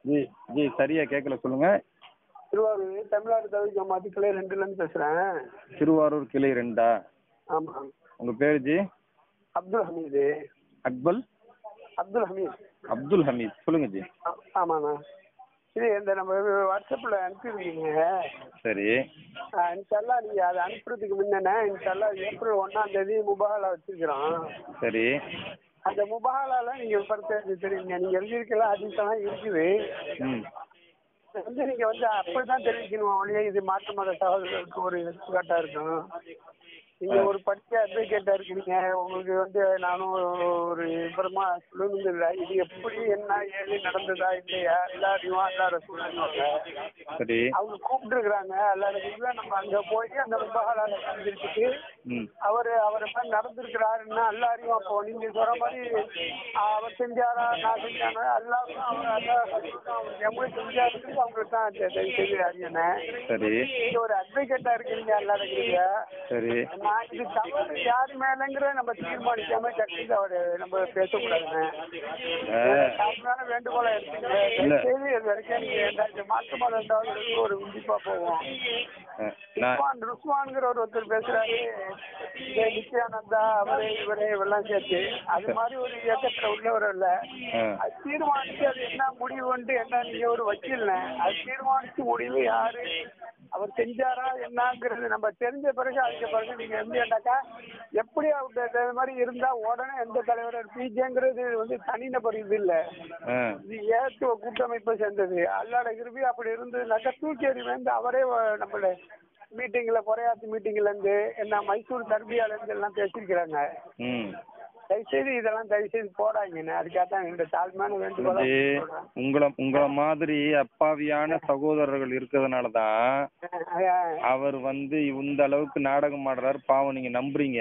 G G சரியா கேட்கல சொல்லுங்க திருவாரூர் தமிழ்நாடு தவிர ஜமாத்து கிளை ரெண்டுலேருந்து பேசுகிறேன் திருவாரூர் கிளை ரெண்டா ஆமாம் உங்க பேர் ஜி அப்துல் ஹமீது அக்பல் அப்துல் ஹமீத் அப்துல் ஹமீத் சொல்லுங்க ஜி ஆ- ஆமாண்ணா இது இந்த நம்ம வாட்ஸ்அப்பில் அனுப்பியிருந்தீங்க சரி இன்ஷால்லா நீங்கள் அதை அனுப்புறதுக்கு முன்னே இன்ஷால்லா ஏப்ரல் ஒன்றாம் தேதி முபாகலா வச்சுருக்கிறோம் சரி அந்த முபாகலால நீங்கள் படுத்து தெரியுங்க நீங்கள் எழுதியிருக்கலாம் அதிகமாக இருக்குது ம் இது வந்து நீங்கள் வந்து அப்படி தான் தெரிவிக்கணும் ஒழிய இது மாற்று மத சகோதரர்களுக்கு ஒரு எடுத்துக்காட்டாக இருக்கும் நீங்கள் ஒரு படித்த அட்வொகேட்டாக இருக்கிறீங்க உங்களுக்கு வந்து நானும் ஒரு விவரமா சொல்லணுங்கிறதா இது எப்படி என்ன ஏது நடந்ததா இல்லையா எல்லாரையும் எல்லார சூழ்நிலை சரி அவங்க கூப்பிட்டுருக்குறாங்க எல்லாருக்கும் நம்ம அங்கே போய் அந்த முபாகலால சந்திச்சுட்டு ம் அவர் அவர் மாதிரி நடந்திருக்கிறாருன்னா எல்லாரையும் அப்போ நீங்க சொல்ற மாதிரி அவர் செஞ்சாரா நான் செஞ்சானா எல்லாரும் அவர் அவர் எவ்வளவு செஞ்சாருன்னு அவங்களுக்கு தான் தெ- தெ- தெரியும் அறியணும் சரி நீங்க ஒரு அட்வொகேட்டா இருக்கிறீங்க எல்லாரும் இருக்கிறீங்க சரி நான் இது தவறு யார் மேலங்கிற நம்ம தீர்மானிக்காம டக்குனு அவர் நம்ம பேசக்கூடாதுங்க ஆ. தாழ்மையான வேண்டுகோளை எடுத்துங்க இல்ல. செய்தி இது வரைக்கும் நீங்க இந்த மாற்று மதம் தவிர ஒரு உண்டிப்பா போவோம் ஆ, நான் ருஸ்வான் ருஸ்வான்ங்கிற ஒரு ஒருத்தர் பேசுறாரு இந்த நித்யானந்தா அவரே இவரே இவெல்லாம் சேர்த்து அது மாதிரி ஒரு இயக்கத்துல உள்ளவர் இல்ல ஆ. அது தீர்மானிச்சு அது என்ன முடிவுன்ட்டு என்ன நீங்க ஒரு வக்கீல்ல அது தீர்மானிச்சு முடிவு யாரு அவர் செஞ்சாரா என்னங்கிறது நம்ம தெரிஞ்ச பிறகு அதுக்கு பிறகு நீங்க எப்படின்னாக்கா எப்படி அவர் இந்த மாதிரி இருந்தா உடனே எந்த தலைவர் பிஜேங்கிறது வந்து தனிநபர் இது இல்ல ஆ இது ஏத்துவ கூட்டமைப்பை சேர்ந்தது அல்லாட கிருபி அப்படி இருந்ததுனாக்கா தூக்கி எறிவேந்து அவரே வ- நம்மள மீட்டிங்ல குறையாத்து மீட்டிங்ல இருந்து என்ன மைசூர் தர்பியால இருந்து எல்லாம் பேசியிருக்கிறாங்க ம் தயவுசெய்து இதெல்லாம் தயவுசெய்து போடாங்கன்னு அதுக்காக தான் இந்த தாழ்மையான வேண்டுகோளை இது சொல்றேன். உங்களை உங்களை மாதிரி அப்பாவியான சகோதரர்கள் இருக்கிறதுனால தான் அஹ் அவர் வந்து இந்த அளவுக்கு நாடகம் ஆடுறாரு பாவம் நீங்க நம்புறீங்க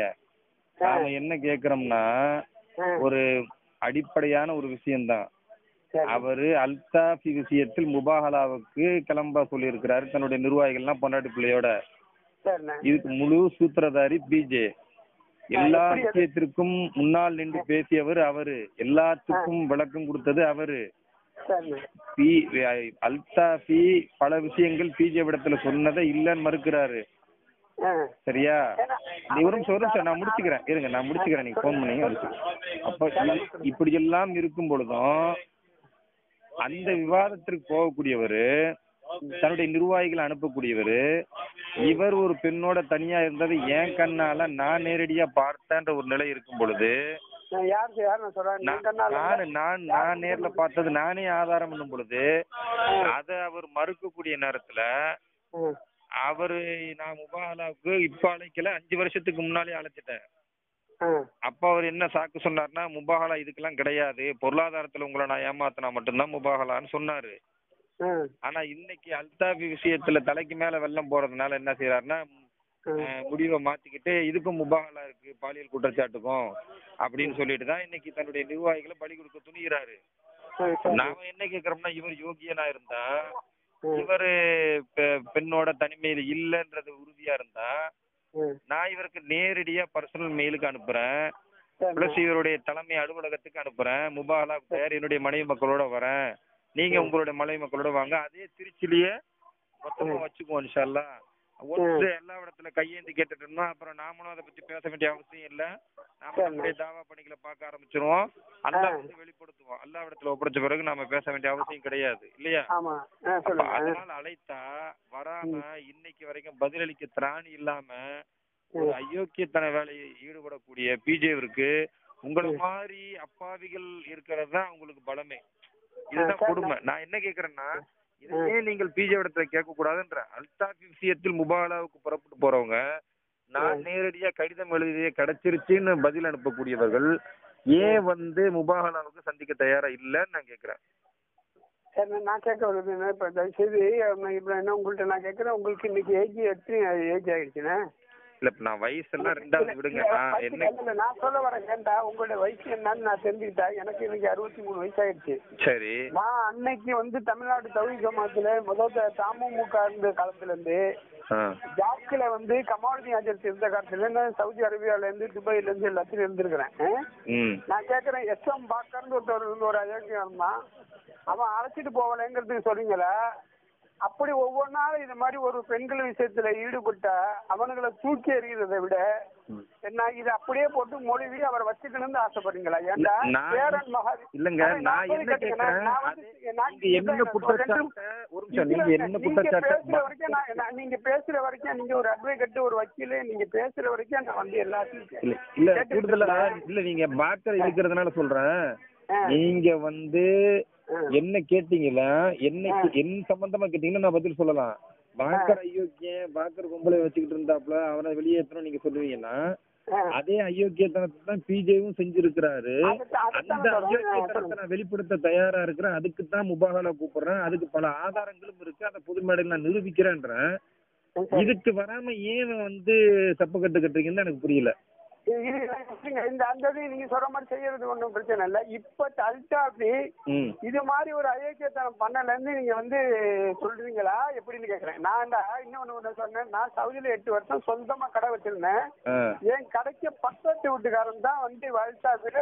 நாம என்ன கேக்குறோம்னா அஹ் ஒரு அடிப்படையான ஒரு விஷயம்தான் சரி. அவரு அல்தாஃபி விஷயத்தில் முபாகலாவுக்கு கிளம்ப சொல்லியிருக்கிறாரு தன்னுடைய நிர்வாகிகள்லாம் பொண்டாட்டி பிள்ளையோட சரிண்ணே இதுக்கு முழு சூத்திரதாரி பிஜே எல்லா எப்படி அது- விஷயத்திற்கும் முன்னால் நின்று பேசியவர் அவரு எல்லாத்துக்கும் விளக்கம் கொடுத்தது அவரு சரிண்ணே பி அல்தாஃபி பல விஷயங்கள் பிஜே விடத்துல சொன்னதை இல்லைன்னு மறுக்கிறாரு அஹ் சரியா ஏன்னா, இவரும் சொல்றேன் சார் நான் முடிச்சுக்கிறேன் இருங்க நான் முடிச்சுக்கிறேன் நீங்க ஃபோன் பண்ணீங்க முடிச்சுக்கிறேன். அப்ப இது- இப்படி எல்லாம் இருக்கும் பொழுதும் அந்த விவாதத்திற்கு போகக்கூடியவர் தன்னுடைய நிர்வாகிகளை அனுப்பக்கூடியவர் இவர் ஒரு பெண்ணோட தனியா இருந்தது ஏன் கண்ணால நான் நேரடியா பார்த்தேன்ற ஒரு நிலை இருக்கும் பொழுது நான் யாருக்கு யார் நான் சொல்றேன் நான் நீங்க கண்ணால நான் நான் நான் நேர்ல பார்த்தது நானே ஆதாரம் பண்ணும் பொழுது அத அவர் மறுக்கக்கூடிய நேரத்துல ம். அவரு நான் முபாலாவுக்கு இப்ப அழைக்கல அஞ்சு வருஷத்துக்கு முன்னாலே அழைச்சிட்டேன் ம். அப்ப அவர் என்ன சாக்கு சொன்னார்னா முபாகலா இதுக்கெல்லாம் கிடையாது பொருளாதாரத்துல உங்களை நான் ஏமாத்தினா மட்டும்தான் முபாகலான்னு சொன்னாரு ம். ஆனா இன்னைக்கு அல்தாபி விஷயத்துல தலைக்கு மேல வெள்ளம் போறதுனால என்ன செய்யறாருன்னா ம். அஹ், முடிவை மாத்திக்கிட்டு இதுக்கும் முபாகலா இருக்கு பாலியல் குற்றச்சாட்டுக்கும் அப்படின்னு சொல்லிட்டு தான் இன்னைக்கு தன்னுடைய நிர்வாகிகளை பலி கொடுக்க துணிகிறாரு சரி, சரி. நாம என்ன கேக்குறோம்னா இவர் யோகியனா இருந்தா ம். இவரு பெ- பெண்ணோட தனிமையில இல்லைன்றது உறுதியா இருந்தா ம். நான் இவருக்கு நேரடியா பர்சனல் மெயிலுக்கு அனுப்புறேன் சரிண்ணே. பிளஸ் இவருடைய தலைமை அலுவலகத்துக்கு அனுப்புறேன் முபாலா பேர் என்னுடைய மனைவி மக்களோட வரேன் நீங்க உங்களுடைய மனைவி மக்களோட வாங்க அதே திருச்சிலேயே மொத்தமா வச்சுக்குவோம் இன்ஷால்லா ஒன்று எல்லா இடத்துல கையேந்தி கேட்டுட்டோம்னா அப்புறம் நாமளும் அதை பத்தி பேச வேண்டிய அவசியம் இல்ல நாம நம்முடைய தாவா பணிகளை பார்க்க ஆரம்பிச்சிருவோம் அல்லா வந்து வெளிப்படுத்துவோம் அல்லா இடத்துல ஒப்படைச்ச பிறகு நாம பேச வேண்டிய அவசியம் கிடையாது இல்லையா ஆமா ஆ அப்ப சொல்லுங்க அதனால அழைத்தா வராம இன்னைக்கு வரைக்கும் பதிலளிக்க திராணி இல்லாம ஒரு அயோக்கியத்தன வேலையை ஈடுபடக்கூடிய பிஜேவிற்கு உங்களை மாதிரி அப்பாவிகள் இருக்கிறது தான் உங்களுக்கு பலமே இதுதான் கொடுமை நான் என்ன கேக்குறேன்னா இதை ஏன் நீங்கள் பிஜே இடத்துல கேட்க கூடாதுன்ற அல்தாஃபி விஷயத்தில் முபாலாவுக்கு புறப்பட்டு போறவங்க நான் நேரடியா கடிதம் எழுதியே கிடைச்சிருச்சுன்னு பதில் அனுப்பக்கூடியவர்கள் ஏன் வந்து முபாகலாவுக்கு சந்திக்க தயாரா இல்லைன்னு நான் கேக்குறேன் சரி நான் கேட்க வருது இப்போ தயவுசெய்து இப்போ என்ன உங்கள்கிட்ட நான் கேட்குறேன் உங்களுக்கு இன்னைக்கு ஏஜ் எத்தனை ஏஜ் ஆயிடுச்சுண்ணே இல்ல இப்ப நான் வயசெல்லாம் ரெண்டாவது விடுங்க நான் என்ன இல்ல, நான் சொல்ல வரேன் கேட்டா உங்களுடைய வயசு என்னன்னு நான் தெரிஞ்சுக்கிட்டா எனக்கு இன்னைக்கு அறுபத்தி மூணு வயசு ஆயிடுச்சு சரி நான் அன்னைக்கு வந்து தமிழ்நாடு தவி ஜமாத்துல முதல் தமுமுக இருந்த காலத்துல இருந்து ஆ ஜாக்கில் வந்து கமாலுதீன் ஆஜர் இருந்த காலத்துல இருந்து சவுதி அரேபியால இருந்து துபாயில இருந்து எல்லாத்தையும் இருந்திருக்கிறேன் ஆ? ம் நான் கேட்கறேன் எஸ் எம் பாக்கர்னு ஒருத்தர் இருந்து ஒரு அயோக்கியம் தான் அவன் அழைச்சிட்டு போகலைங்கிறதுக்கு சொல்றீங்களா அப்படி ஒவ்வொன்றாலும் இது மாதிரி ஒரு பெண்கள் விஷயத்துல ஈடுபட்டா அவனுங்களை தூக்கி எறிகிறதை விட ம். என்ன இது அப்படியே போட்டு மொழிவி அவரை வச்சுக்கணும்னு ஆசைப்படுறீங்களா ஏன்டா நான் பேரன் மகாரி இல்லங்க அதை நான் போய் என்ன கேட்டுக்கிறேன். கேக்குறேன் நான் வந்து- நான் நீங்க என்ன இல்ல, குற்றச்சாட்டு ரெண்டு- ஒரு நிமிஷம் நீங்க இல்ல, என்ன நீங்க குற்றச்சாட்டு பேசுற வரைக்கும் நான் நான் நீங்க பேசுற வரைக்கும் நீங்க ஒரு அட்வொகேட் ஒரு வக்கீல் நீங்க பேசுற வரைக்கும் நான் வந்து எல்லாத்தையும் கே- இல்ல இல்ல கேட்டுட்டு கூடுதலா இருக்கேன். இல்ல நீங்க பாக்கர் இருக்கிறதுனால சொல்றேன் ஆ. நீங்க வந்து ஆ. என்ன கேட்டீங்களா என்ன ஆ. என் சம்பந்தமா கேட்டீங்கன்னா நான் பதில் சொல்லலாம் பாக்கர் அயோக்கியம் பாக்கர் கும்பலை வச்சுக்கிட்டு இருந்தாப்ல அவனை வெளியேற்றணும் நீங்க சொல்லுவீங்கன்னா ஆ. அதே அயோக்கியத்தனத்தை தான் பிஜேவும் செஞ்சிருக்கிறாரு அதுக்கு- அதுக்கு அந்த தான் சொல்றேன். அயோக்கியத்தனத்தை நான் வெளிப்படுத்த தயாரா இருக்கிறேன் அதுக்கு தான் முபாகலா கூப்பிடுறேன் அதுக்கு பல ஆதாரங்களும் இருக்கு அந்த பொது மேடையில் நான் நிரூபிக்கிறேன்றேன் சரி. இதுக்கு வராம ஏன் வந்து தப்பு கட்டு கட்டுறீங்கன்னு எனக்கு புரியல இது- இது இல்லைங்க, இந்த அந்த இது நீங்க சொல்ற மாதிரி செய்யறது ஒன்றும் பிரச்சனை இல்லை இப்ப அல்டாபி ம் இது மாதிரி ஒரு அயோக்கியத்தனம் பண்ணலன்னு நீங்க வந்து சொல்றீங்களா எப்படின்னு கேக்குறேன் நான் தான் இன்னொன்னு ஒண்ணு சொன்னேன் நான் சவுதியில எட்டு வருஷம் சொந்தமா கடை வச்சிருந்தேன் ஆ என் கடைக்கு பக்கத்து வீட்டுக்காரன் தான் வந்து வல்டாபில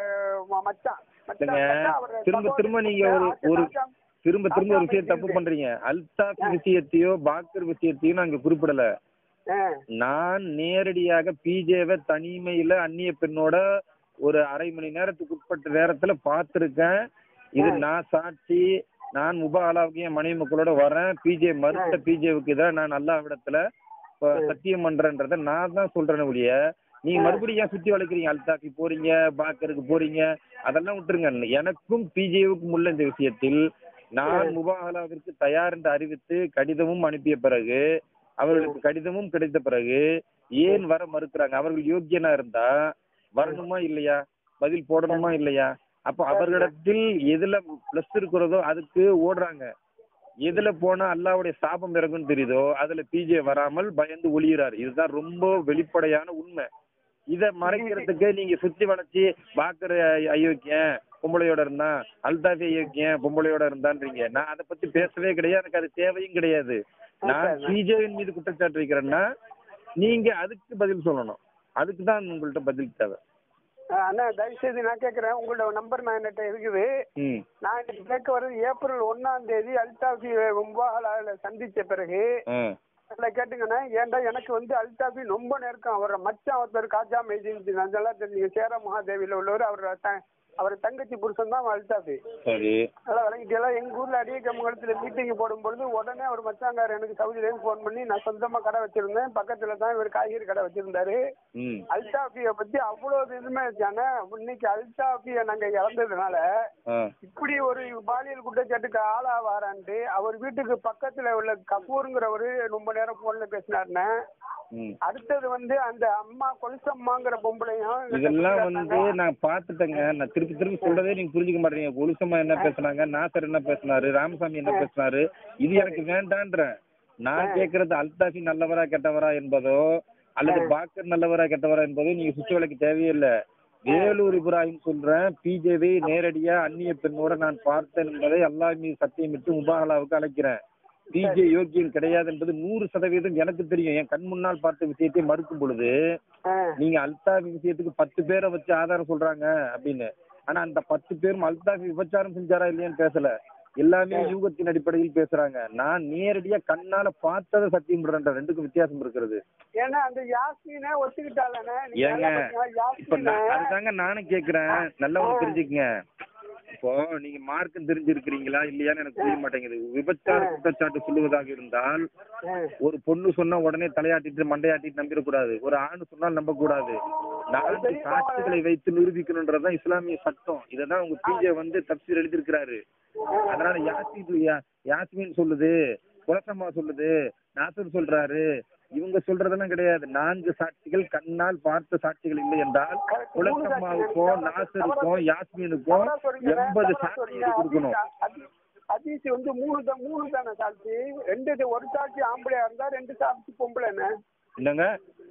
மச்சான் மச்சான் இல்லைங்க, பார்த்தா அவரு திரும்ப திரும்ப நீங்க ஒரு ஒரு திரும்ப திரும்ப ஒரு விஷயம் தப்பு பண்றீங்க அல்தாப் விஷயத்தையோ பாக்கர் விஷயத்தையும் நான் இங்க குறிப்பிடல ஆ, நான் நேரடியாக பிஜேவை தனிமையில அந்நிய பெண்ணோட ஒரு அரை மணி நேரத்துக்கு உட்பட்ட நேரத்துல பார்த்திருக்கேன் இது நான் சாட்சி நான் முபாலாவுக்கு என் மனைவி மக்களோட வரேன் பிஜே மறுத்த பிஜேவுக்கு எதிராக நான் அல்லாவிடத்துல இப்ப சத்தியம் பண்றேன்றத நான் தான் சொல்றேன் ஒழிய நீங்க மறுபடியும் ஏன் சுத்தி வளைக்கிறீங்க அல்தாஃபி போறீங்க பாக்கருக்கு போறீங்க அதெல்லாம் விட்டுருங்க எனக்கும் பிஜேவுக்கும் உள்ள இந்த விஷயத்தில் நான் முபாகலாவிற்கு தயார் என்று அறிவித்து கடிதமும் அனுப்பிய பிறகு அவர்களுக்கு கடிதமும் கிடைத்த பிறகு ஏன் வர மறுக்கிறாங்க அவர்கள் யோக்கியனா இருந்தா வரணுமா இல்லையா பதில் போடணுமா இல்லையா அப்போ அவர்களிடத்தில் எதுல பிளஸ் இருக்கிறதோ அதுக்கு ஓடுறாங்க எதுல போனா அல்லாவுடைய சாபம் இறங்குன்னு தெரியுதோ அதுல பிஜே வராமல் பயந்து ஒளியிறாரு இதுதான் ரொம்ப வெளிப்படையான உண்மை இத மறைக்கிறதுக்கு நீங்க சுத்தி வளைச்சு பாக்குற அயோக்கியம் பொம்பளையோட இருந்தான் அல்தாஃபி அயோக்கியம் பொம்பளையோட இருந்தான்றீங்க நான் அதை பத்தி பேசவே கிடையாது எனக்கு அது தேவையும் கிடையாது நான் பிஜேவின் மீது குற்றச்சாட்டு வைக்கிறேன்னா நீங்க அதுக்கு பதில் சொல்லணும் அதுக்கு தான் உங்கள்ட்ட பதில் தேவை ஆ, அண்ணா தயவு செய்து நான் கேட்கறேன் உங்களோட நம்பர் நான் என்கிட்ட இருக்குது ம் நான் இன்னைக்கு கேட்க வர்றது ஏப்ரல் ஒன்னாம் தேதி அல்டாஃபி மும்பாகலால சந்திச்ச பிறகு ஆ அதில் கேட்டுங்கன்னா ஏன்டா எனக்கு வந்து அல்டாஃபி ரொம்ப நெருக்கம் அவரோட மச்சான் ஒருத்தர் காஜா மெய்தீன் அதெல்லாம் தெரிஞ்சுங்க சேர மகாதேவியில் உள்ளவர் அவர் த- அவர் தங்கச்சி புருஷன் தான் அல்டாஃபி சரி அதெல்லாம் விளங்கிட்டெல்லாம் எங்க ஊர்ல அடிய கம்மங்கலத்துல மீட்டிங் போடும்பொழுது உடனே அவர் மச்சாங்கார் எனக்கு சவுதியிலேருந்து ஃபோன் பண்ணி நான் சொந்தமா கடை வச்சிருந்தேன் பக்கத்துல தான் இவர் காய்கறி கடை வச்சிருந்தாரு ம் அல்டாஃபியை பத்தி அவ்வளவு இதுமே இருக்கானே இன்னைக்கு அல்டாஃபியை நாங்க இழந்ததுனால ஆ இப்படி ஒரு பாலியல் குற்றச்சாட்டுக்கு ஆளாவாரான்ட்டு அவர் வீட்டுக்கு பக்கத்துல உள்ள கபூருங்கிறவரு ரொம்ப நேரம் போன்ல பேசினாருன்னு ம் அடுத்தது வந்து அந்த அம்மா கொலுசம்மாங்கிற பொம்பளையும் இதெல்லாம் வந்து நான் பார்த்துட்டேங்க நான் திருப்பி திருப்பி சொல்றதே நீங்க புரிஞ்சுக்க மாட்டீங்க ஒலுசம்மா என்ன பேசுனாங்க நாசர் என்ன பேசினாரு ராமசாமி என்ன பேசினாரு இது எனக்கு வேண்டான்றேன் நான் கேட்கறது அல்தாஃபி நல்லவரா கெட்டவரா என்பதோ அல்லது பாக்கர் நல்லவரா கெட்டவரா என்பதோ நீங்க சுற்றி வழக்கு தேவையில்லை வேலூர் இப்ராஹிம் சொல்றேன் பிஜேவை நேரடியா அந்நிய பெண்ணோட நான் பார்த்தேன் என்பதை அல்லாஹ் மீது சத்தியமிட்டு முபாகலாவுக்கு அழைக்கிறேன் பிஜே யோக்கியம் கிடையாது என்பது நூறு சதவீதம் எனக்கு தெரியும் என் கண் முன்னால் பார்த்த விஷயத்தை மறுக்கும் பொழுது ஆ, நீங்க அல்தாஃபி விஷயத்துக்கு பத்து பேரை வச்சு ஆதாரம் சொல்றாங்க அப்படின்னு ஆனா அந்த பத்து பேரும் அல்தாஃபி விபச்சாரம் செஞ்சாரா இல்லையான்னு பேசல எல்லாமே யூகத்தின் அடிப்படையில் பேசுறாங்க நான் நேரடியா கண்ணால பார்த்ததை சத்தியம் பண்றேன் ரெண்டுக்கும் வித்தியாசம் இருக்கிறது ஏன்னா அந்த யாஸ்மினை ஒத்துக்கிட்டாலண்ணே நீங்க ஏங்க நல்லா பாத்தீங்களா? இப்ப யாஸ்மினை நான் அதுதாங்க நானும் கேக்குறேன் நல்லா ஒண்ணு தெரிஞ்சுக்கங்க இப்போ நீங்க மார்க்கம் தெரிஞ்சிருக்கிறீங்களா இல்லையான்னு எனக்கு புரிய மாட்டேங்குது விபச்சார குற்றச்சாட்டு சொல்லுவதாக இருந்தால் ஆ, ஒரு பொண்ணு சொன்னா உடனே தலையாட்டிட்டு மண்டையாட்டிட்டு நம்பிடக்கூடாது ஒரு ஆண் சொன்னால் நம்ப கூடாது நான்கு சாட்சிகளை வைத்து நிரூபிக்கணும்ன்றதுதான் இஸ்லாமிய சட்டம் இததான் உங்க பிஜே வந்து தப்சீர் எழுதியிருக்கிறாரு அதனால யாசின் யா- யாஸ்மின் சொல்லுது குலசம்மா சொல்லுது நாசர் சொல்றாரு இவங்க சொல்றதெல்லாம் கிடையாது நான்கு சாட்சிகள் கண்ணால் பார்த்த சாட்சிகள் இல்லை என்றால் குலசம்மாவுக்கும் நாசருக்கும் யாஸ்மினுக்கும் தவறா சொல்றீங்க, எண்பது தவறா சாட்சி சொல்றீங்க. எழுதி கொடுக்கணும் ஹதீஸ் ஹதீஸ் வந்து மூணு தான் மூணு தானே சாட்சி ரெண்டு இது ஒரு சாட்சி ஆம்பளையா இருந்தா ரெண்டு சாட்சி பொம்பளைன்னு என்னங்க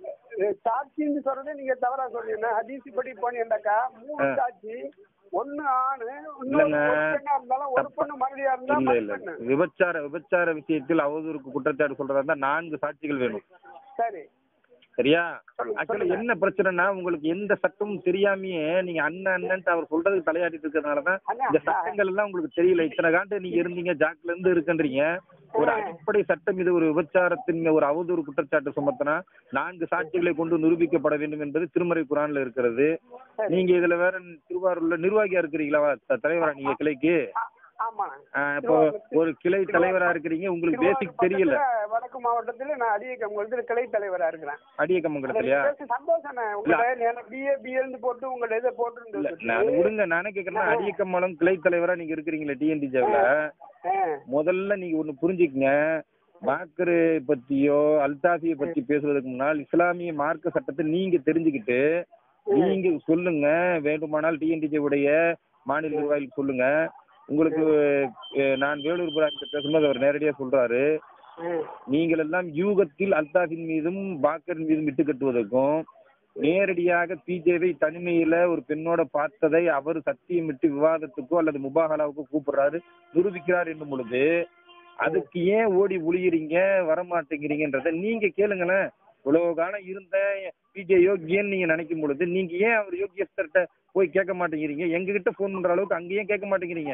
சாட்சின்னு சொல்றது நீங்க தவறா சொல்றீங்க ஹதீஸ் படி போனீங்கன்னாக்கா மூணு ஆ. சாட்சி ஒண்ணு ஆணு இன்னொரு இல்லைங்க. ஒரு பெண்ணா இருந்தாலும் ஒரு பொண்ணு மறுபடியா இருந்தா இல்ல இல்ல மறு பெண்ணு. விபச்சார விபச்சார விஷயத்தில் அவதூறுக்கு குற்றச்சாட்டு சொல்றதா இருந்தா நான்கு சாட்சிகள் வேணும் சரி சரியா சொல்லுங்க, ஆக்சுவலா சொல்லுங்க. என்ன பிரச்சனைனா உங்களுக்கு எந்த சட்டமும் தெரியாமயே நீங்க அண்ணன் அண்ணன்ட்டு அவர் சொல்றதுக்கு தலையாட்டிட்டு இருக்கிறதுனாலதான் அண்ணா, இந்த சட்டங்கள் எல்லாம் உங்களுக்கு தெரியல இத்தனை காண்டு நீங்க இருந்தீங்க ஜாக்ல இருந்து இருக்குன்றீங்க ஒரு அடிப்படை சட்டம் இது ஒரு விபச்சாரத்தின் ஒரு அவதூறு குற்றச்சாட்டு சுமத்தினா நான்கு சாட்சிகளை கொண்டு நிரூபிக்கப்பட வேண்டும் என்பது திருமறை குரான்ல இருக்கிறது நீங்க இதுல வேற திருவாரூர்ல நிர்வாகியா இருக்கிறீங்களா த- தலைவரா நீங்க கிளைக்கு ஆ, ஆமா ஆஹ் இப்போ ஒரு கிளை தலைவரா இருக்கிறீங்க உங்களுக்கு பேசிக் தெரியல பக்கத்துல வடக்கு மாவட்டத்துல நான் அடியக்கம் வந்து கிளை தலைவரா இருக்கிறேன் அடியக்கமங்கலத்திலயா பேசி சந்தோஷம் உங்களை பிஏ பிஎல்னு போட்டு உங்களோட இதை போட்டு இல்ல நான் அது விடுங்க நானே கேக்குறேன் அடியக்கமலம் கிளை தலைவரா நீங்க இருக்கிறீங்களா டிஎன்டி ஜாவ்ல முதல்ல நீங்க ஒண்ணு புரிஞ்சுக்கங்க பாக்கரு பத்தியோ அல்தாஃபியை பத்தி பேசுவதற்கு முன்னால் இஸ்லாமிய மார்க்க சட்டத்தை நீங்க தெரிஞ்சுக்கிட்டு நீங்க சொல்லுங்க வேண்டுமானால் டிஎன்டிஜே உடைய மாநில நிர்வாகிகள் சொல்லுங்க உங்களுக்கு அஹ், நான் வேலூர் பிரான்ச் பேசும்போது அவர் நேரடியா சொல்றாரு நீங்கள் எல்லாம் யூகத்தில் அல்தாஃபின் மீதும் பாக்கரின் மீதும் விட்டு கட்டுவதற்கும் நேரடியாக பிஜேவை தனிமையில ஒரு பெண்ணோட பார்த்ததை அவர் சத்தியமிட்டு விவாதத்துக்கோ அல்லது முபாகலாவுக்கோ கூப்பிடுறாரு நிரூபிக்கிறார் என்னும் பொழுது அதுக்கு ஏன் ஓடி ஒளியுறீங்க வரமாட்டேங்கிறீங்கன்றத நீங்க கேளுங்களேன் இவ்வளவு காலம் இருந்த பிஜே யோகியன்னு நீங்க நினைக்கும் பொழுது நீங்க ஏன் அவர் யோகியஸ்தர்கிட்ட போய் கேட்க மாட்டேங்கிறீங்க எங்க கிட்ட போன் பண்ற அளவுக்கு அங்க ஏன் கேட்க மாட்டேங்கிறீங்க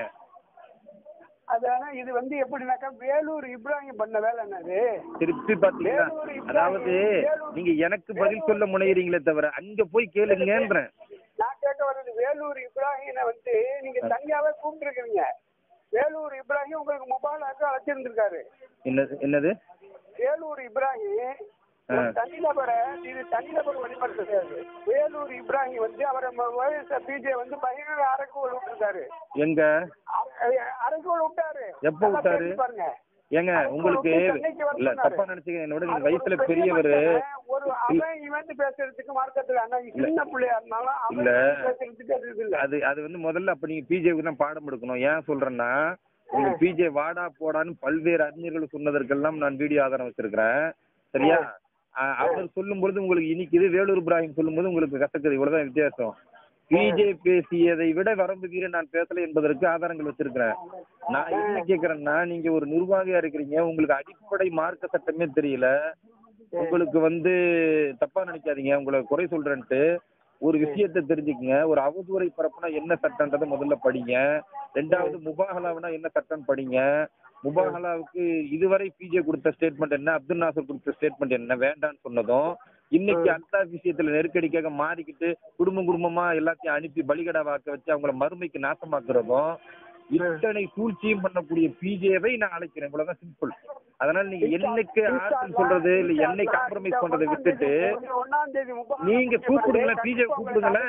அதான இது வந்து எப்படின்னாக்கா வேலூர் இப்ராஹிம் பண்ண வேலை என்னது திருப்பி பாத்தீங்கன்னா வேலூர் இப்ராஹிம், அதாவது வேலூர் நீங்க எனக்கு பதில் சொல்ல முனைகிறீங்களே தவிர அங்க போய் கேளுங்கன்றேன் நான் கேட்க வர்றது வேலூர் இப்ராஹிமை வந்து நீங்க தனியாவே கூப்பிட்டுருக்கீங்க வேலூர் இப்ராஹிம் ஒரு மொபைலாக்க அழைச்சிருந்திருக்காரு என்னது என்னது வேலூர் இப்ராஹிம் ஒரு தனிநபரை இது தனிநபர் வெளிப்படுத்துறது வேலூர் இப்ராஹிம் வந்து அவரை பிஜே வந்து பயங்கர அரைக்கோள் விட்டுருக்காரு எங்க அரைக்கோள் விட்டாரு எப்ப நல்லா விட்டாரு? பேசி பாருங்க ஏங்க உங்களுக்கு இல்ல தப்பா நினைச்சுக்க என்னோட நீங்க வயசுல பெரியவரு ஒரு அவன் இவன் பேசுறதுக்கு மார்க்கத்துல ஆனா சின்ன பிள்ளையா இருந்தாலும் அவன் இல்ல. பேசுறதுக்கு அது இது இல்ல அது அது வந்து முதல்ல அப்ப நீங்க பிஜேக்கு தான் பாடம் எடுக்கணும் ஏன் சொல்றேன்னா உங்க பிஜே வாடா போடான்னு பல்வேறு அறிஞர்கள் சொன்னதற்கெல்லாம் நான் வீடியோ ஆதாரம் வச்சிருக்கிறேன் சரியா அ- அவர் சொல்லும் பொழுது உங்களுக்கு இனிக்குது வேலூர் இப்ராஹிம் சொல்லும்போது உங்களுக்கு கசக்குது இவ்வளவுதான் வித்தியாசம் பிஜே பேசியதை விட வரம்பு மீறி நான் பேசல என்பதற்கு ஆதாரங்கள் வச்சிருக்கிறேன் நான் என்ன கேக்குறேன்னா நீங்க ஒரு நிர்வாகியா இருக்கிறீங்க உங்களுக்கு அடிப்படை மார்க்க சட்டமே தெரியல உங்களுக்கு வந்து தப்பா நினைக்காதீங்க உங்களை குறை சொல்றேன்ட்டு ஒரு விஷயத்தை தெரிஞ்சுக்கங்க ஒரு அவதூறை பரப்புனா என்ன சட்டன்றதை முதல்ல படிங்க ரெண்டாவது முபாகலாவுனா என்ன சட்டம் படிங்க முபாகலாவுக்கு இதுவரை பிஜே கொடுத்த ஸ்டேட்மெண்ட் என்ன அப்துல் நாசர் கொடுத்த ஸ்டேட்மெண்ட் என்ன வேண்டான்னு சொன்னதும் இன்னைக்கு அந்த விஷயத்துல நெருக்கடிக்காக மாறிக்கிட்டு குடும்பம் குடும்பமா எல்லாத்தையும் அனுப்பி பலிகடா வாக்க வச்சு அவங்கள மறுமைக்கு நாசமாக்குறதும் இத்தனை சூழ்ச்சியும் பண்ணக்கூடிய பிஜேவை நான் அழைக்கிறேன் இவ்வளவுதான் சிம்பிள் அதனால நீங்க என்னைக்கு ஆர்டர் சொல்றது இல்ல என்னை காம்ப்ரமைஸ் பண்றதை விட்டுட்டு ஒன்னாம் தேதி நீங்க கூப்பிடுங்களேன், PJ கூப்பிடுங்களேன்.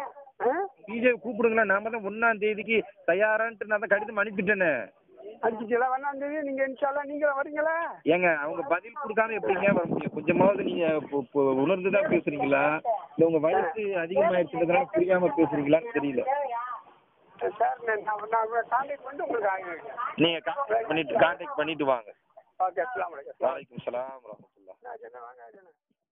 பிஜே கூப்பிடுங்களேன் நாம தான் ஒன்னாம் தேதிக்கு தயாரான்ட்டு நான் தான் கடிதம் அனுப்பிட்டேனே அடிச்சுல ஒன்னாம் தேதி நீங்க இன்ஷால்லா நீங்களும் வரீங்களா ஏங்க அவங்க பதில் கொடுக்காம எப்படிங்க வர முடியும் கொஞ்சமாவது நீங்க இப்போ- இப்போ உணர்ந்து தான் பேசுறீங்களா இல்ல உங்க வயசு அதிகமாயிருச்சுன்றதுனால புரியாம பேசுறீங்களான்னு தெரியல சார் நான் நான் கான்டாக்ட் பண்ணிட்டு உங்களுக்கு ஆகிறேன் நீங்க கான்டாக்ட் பண்ணிட்டு கான்டாக்ட் பண்ணிட்டு வாங்க ஓகே அஸ்லாம் வலைக்கம் வலைக்கம் சலாம் வரமத்துல்லா வாங்க